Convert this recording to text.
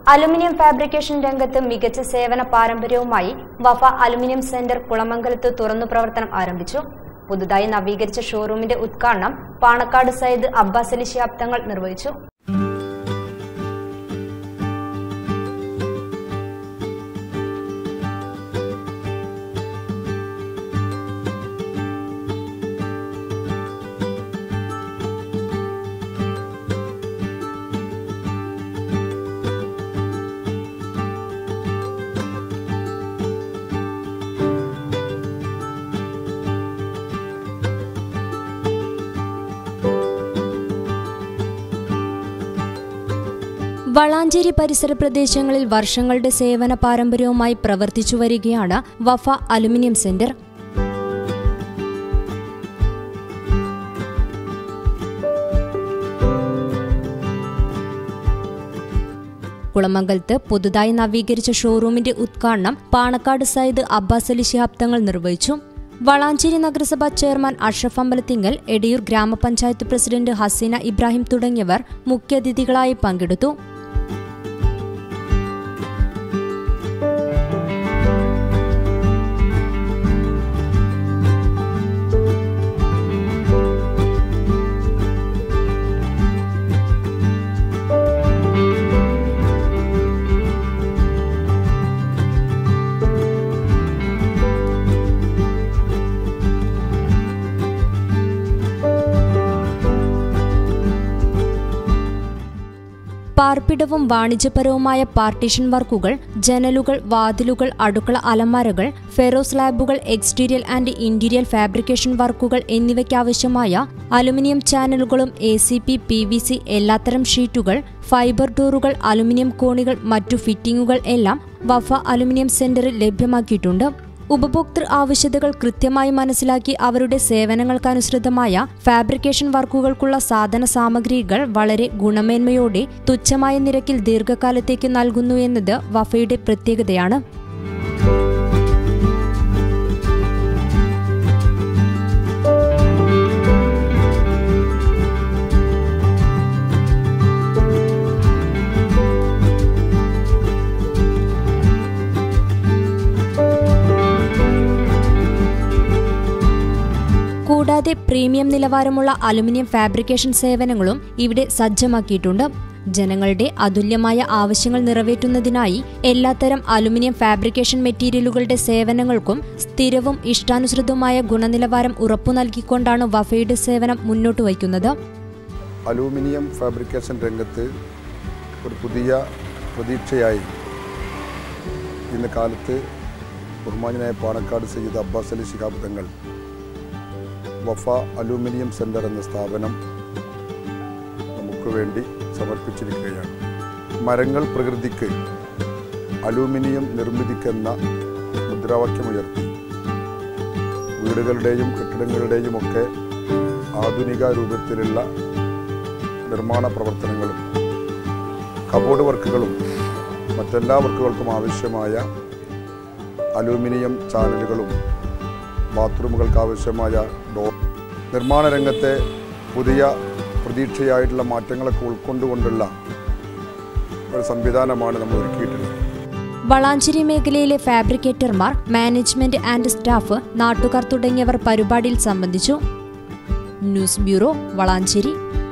aluminium fabrication രംഗത്ത് മികച്ച സേവന പാരമ്പര്യവുമായി വഫ അലുമിനിയം സെന്റർ കുളമംഗലത്ത് തുറന്നു പ്രവർത്തനം ആരംഭിച്ചു പുതുതായി നവീകരിച്ച ഷോറൂമിന്റെ ഉദ്ഘാടനം പാണക്കാട് സയ്യിദ് അബ്ബാസ് അലി ശിഹാബ് തങ്ങൾ നിർവഹിച്ചു വളാഞ്ചേരി പരിസര പ്രദേശങ്ങളിൽ വർഷങ്ങളുടെ സേവന പാരമ്പര്യവുമായി പ്രവർത്തിച്ചു വരികയാണ് വഫ അലുമിനിയം സെന്റർ കുളമംഗലത്ത് പുതുതായി നവീകരിച്ച ഷോറൂമിന്റെ ഉദ്ഘാടനം പാണക്കാട് സയ്യിദ് അബ്ബാസ് അലി ശിഹാബ് തങ്ങൾ നിർവഹിച്ചു വളാഞ്ചേരി നഗരസഭാ ചെയർമാൻ അഷ്റഫ് അമ്പലത്തിങ്കൽ എടിയൂർ ഗ്രാമപഞ്ചായത്ത് പ്രസിഡന്റ് ഹസീന ഇബ്രാഹിം തുടങ്ങിയവർ മുഖ്യാതിഥികളായി പങ്കെടുത്തു പാർപ്പിടവും വാണിജ്യപരവുമായ പാർട്ടീഷൻ വർക്കുകൾ ജനലുകൾ വാതിലുകൾ അടുക്കള അലമാരകൾ ഫെറോ സ്ലാബുകൾ എക്സ്റ്റീരിയൽ ആൻഡ് ഇന്റീരിയർ ഫാബ്രിക്കേഷൻ വർക്കുകൾ എന്നിവയ്ക്കാവശ്യമായ അലുമിനിയം ചാനലുകളും A C P P V C എല്ലാത്തരം ഷീറ്റുകൾ ഫൈബർ ഡോറുകൾ അലുമിനിയം കോണികൾ മറ്റു ഫിറ്റിംഗുകൾ എല്ലാം വഫ അലുമിനിയം സെന്ററിൽ ലഭ്യമാക്കിയിട്ടുണ്ട് ഉപഭോക്തൃ ആവശ്യതകൾ കൃത്യമായി മനസ്സിലാക്കി അവരുടെ സേവനങ്ങൾക്കനുസൃതമായ ഫാബ്രിക്കേഷൻ വർക്കുകൾക്കുള്ള സാധന സാമഗ്രികൾ വളരെ ഗുണമേന്മയോടെ തുച്ഛമായ നിരക്കിൽ ദീർഘകാലത്തേക്ക് നൽകുന്നു എന്നത് വഫയുടെ പ്രത്യേകതയാണ് കൂടാതെ പ്രീമിയം നിലവാരമുള്ള അലുമിനിയം ഫാബ്രിക്കേഷൻ സേവനങ്ങളും ഇവിടെ സജ്ജമാക്കിയിട്ടുണ്ട് ജനങ്ങളുടെ അതുല്യമായ ആവശ്യങ്ങൾ നിറവേറ്റുന്നതിനായി എല്ലാത്തരം അലുമിനിയം ഫാബ്രിക്കേഷൻ മെറ്റീരിയലുകളുടെ സേവനങ്ങൾക്കും സ്ഥിരവും ഇഷ്ടാനുസൃതവുമായ ഗുണനിലവാരം ഉറപ്പു നൽകിക്കൊണ്ടാണ് വഫയുടെ സേവനം മുന്നോട്ട് വയ്ക്കുന്നത് അലൂമിനിയം ഫാബ്രിക്കേഷൻ രംഗത്ത് ഒരു പുതിയ പ്രതീക്ഷയായി ഇന്ന് കാലത്ത് ബഹുമാനായ പാണക്കാട് സയ്യിദ് അബ്ബാസ് അലി ശിഹാബ് തങ്ങൾ വഫ അലൂമിനിയം സെൻറ്റർ എന്ന സ്ഥാപനം നമുക്ക് വേണ്ടി സമർപ്പിച്ചിരിക്കുകയാണ് മരങ്ങൾ പ്രകൃതിക്ക് അലൂമിനിയം നിർമ്മിതിക്കെന്ന മുദ്രാവാക്യമുയർത്തി വീടുകളുടെയും കെട്ടിടങ്ങളുടെയും ഒക്കെ ആധുനിക രൂപത്തിലുള്ള നിർമ്മാണ പ്രവർത്തനങ്ങളും കബോർഡ് വർക്കുകളും മറ്റെല്ലാ വർക്കുകൾക്കും ആവശ്യമായ അലൂമിനിയം ചാനലുകളും ബാത്റൂമുകൾക്ക് ആവശ്യമായ ഡോർ നിർമ്മാണ രംഗത്തെ പുതിയ പ്രതീക്ഷയായിട്ടുള്ള മാറ്റങ്ങളൊക്കെ ഉൾക്കൊണ്ടുകൊണ്ടുള്ള ഒരു സംവിധാനമാണ് നമ്മൾ ഒരുക്കിയിട്ടുള്ളത് വളാഞ്ചേരി മേഖലയിലെ ഫാബ്രിക്കേറ്റർമാർ മാനേജ്മെന്റ് ആൻഡ് സ്റ്റാഫ് നാട്ടുകാർ തുടങ്ങിയവർ പരിപാടിയിൽ സംബന്ധിച്ചു ന്യൂസ് ബ്യൂറോ വളാഞ്ചേരി